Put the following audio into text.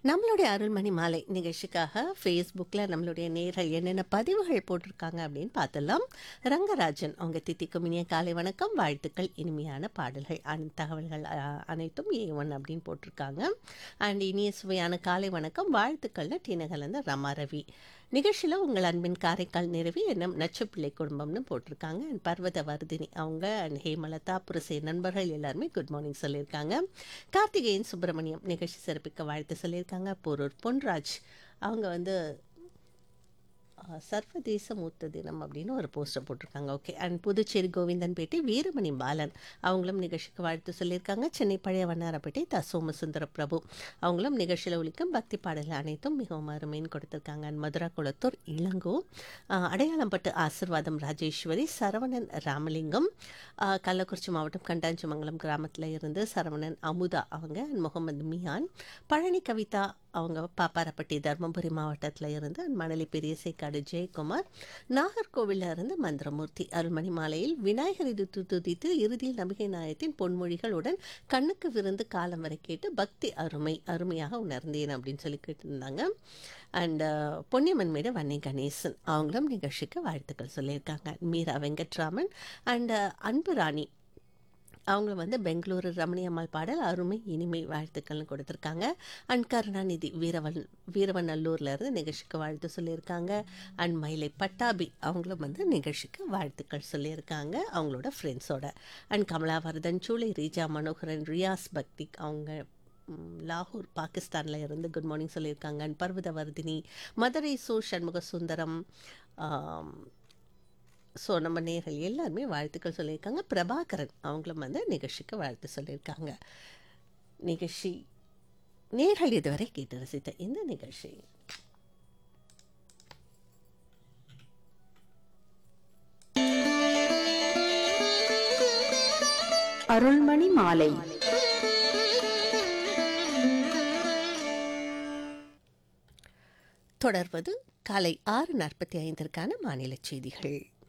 நம்மளுடைய அருள்மணி மாலை நிகழ்ச்சிக்காக ஃபேஸ்புக்கில் நம்மளுடைய நேர்கள் என்னென்ன பதிவுகள் போட்டிருக்காங்க அப்படின்னு பார்த்துடலாம் ரங்கராஜன் அவங்க தித்திக்கும் இனிய காலை வணக்கம் வாழ்த்துக்கள் இனிமையான பாடல்கள் அனைத்து தகவல்கள் அ, அனைத்தும் ஏ ஒன் அப்படின்னு போட்டிருக்காங்க அண்ட் இனிய சுவையான காலை வணக்கம் வாழ்த்துக்கள்னு டீனகலந்த ரமா ரவி நிகழ்ச்சியில் உங்கள் அன்பின் காரைக்கால் நிறுவி என்னும் நச்சுப்பிள்ளை குடும்பம்னு போட்டிருக்காங்க அண்ட் பர்வத வர்தினி அவங்க அண்ட் ஹேமலதா புரசே நண்பர்கள் எல்லாருமே குட் மார்னிங் சொல்லியிருக்காங்க கார்த்திகேயன் சுப்பிரமணியம் நிகழ்ச்சி சிறப்பிக்க வாழ்த்து சொல்லியிருக்காங்க போரூர் பொன்ராஜ் அவங்க வந்து அஹ், சர்வதேச மூத்த தினம் அப்படின்னு ஒரு போஸ்டர் போட்டிருக்காங்க ஓகே அண்ட் புதுச்சேரி கோவிந்தன்பேட்டை வீரமணி பாலன் அவங்களும் நிகழ்ச்சிக்கு வாழ்த்து சொல்லியிருக்காங்க சென்னை பழைய வண்ணாரப்பேட்டை த சோமசுந்தர பிரபு அவங்களும் நிகழ்ச்சியில் ஒழிக்கும் பக்தி பாடல்கள் அனைத்தும் மிகவும் அருமைன்னு கொடுத்துருக்காங்க அண்ட் மதுரா குளத்தூர் இளங்கோ அஹ், அடையாளம்பட்டு ஆசிர்வாதம் ராஜேஸ்வரி சரவணன் ராமலிங்கம் அஹ், கள்ளக்குறிச்சி மாவட்டம் கண்டாஞ்சிமங்கலம் கிராமத்தில் இருந்து சரவணன் அமுதா அவங்க அண்ட் முகமது மியான் பழனி கவிதா அவங்க பாப்பாரப்பட்டி தர்மபுரி மாவட்டத்தில் இருந்து அண்ட் மணலி பெரியசைக்காடு ஜெயக்குமார் நாகர்கோவிலில் இருந்து மந்திரமூர்த்தி அருள்மணி மாலையில் விநாயகர் இது துதித்து இறுதியில் நம்பிக்கை நாயத்தின் பொன்மொழிகளுடன் கண்ணுக்கு விருந்து காலம் வரை கேட்டு பக்தி அருமை அருமையாக உணர்ந்தேன் அப்படின்னு சொல்லி கேட்டிருந்தாங்க அண்ட் பொன்னியம்மன் மேடு வன்னி கணேசன் அவங்களும் நிகழ்ச்சிக்கு வாழ்த்துக்கள் சொல்லியிருக்காங்க மீரா வெங்கட்ராமன் அண்ட் அன்பு ராணி அவங்க வந்து பெங்களூரு ரமணியம்மாள் பாடல் அருமை இனிமை வாழ்த்துக்கள்னு கொடுத்துருக்காங்க அண்ட் கருணாநிதி வீரவன் வீரவநல்லூர்ல இருந்து நிகழ்ச்சிக்கு வாழ்த்து சொல்லியிருக்காங்க அண்ட் மயிலை பட்டாபி அவங்களும் வந்து நிகழ்ச்சிக்கு வாழ்த்துக்கள் சொல்லியிருக்காங்க அவங்களோட ஃப்ரெண்ட்ஸோட அண்ட் கமலாவர்தன் சூளை ரீஜா மனோகரன் ரியாஸ் பக்திக் அவங்க ம், லாகூர் பாகிஸ்தானில் இருந்து குட் மார்னிங் சொல்லியிருக்காங்க அண்ட் பர்வதவர்தினி மதுரை சோ சண்முக சுந்தரம் ஆம், ஸோ நம்ம நேர்கள் எல்லாருமே வாழ்த்துக்கள் சொல்லியிருக்காங்க பிரபாகரன் அவங்களும் வந்து நிகழ்ச்சிக்கு வாழ்த்து சொல்லியிருக்காங்க நிகழ்ச்சி நேர்கள் இதுவரை கேட்டு ரசித்த இந்த நிகழ்ச்சி அருள்மணி மாலை தொடர்வது காலை ஆறு நாற்பத்தி ஐந்திற்கான மாநில செய்திகள்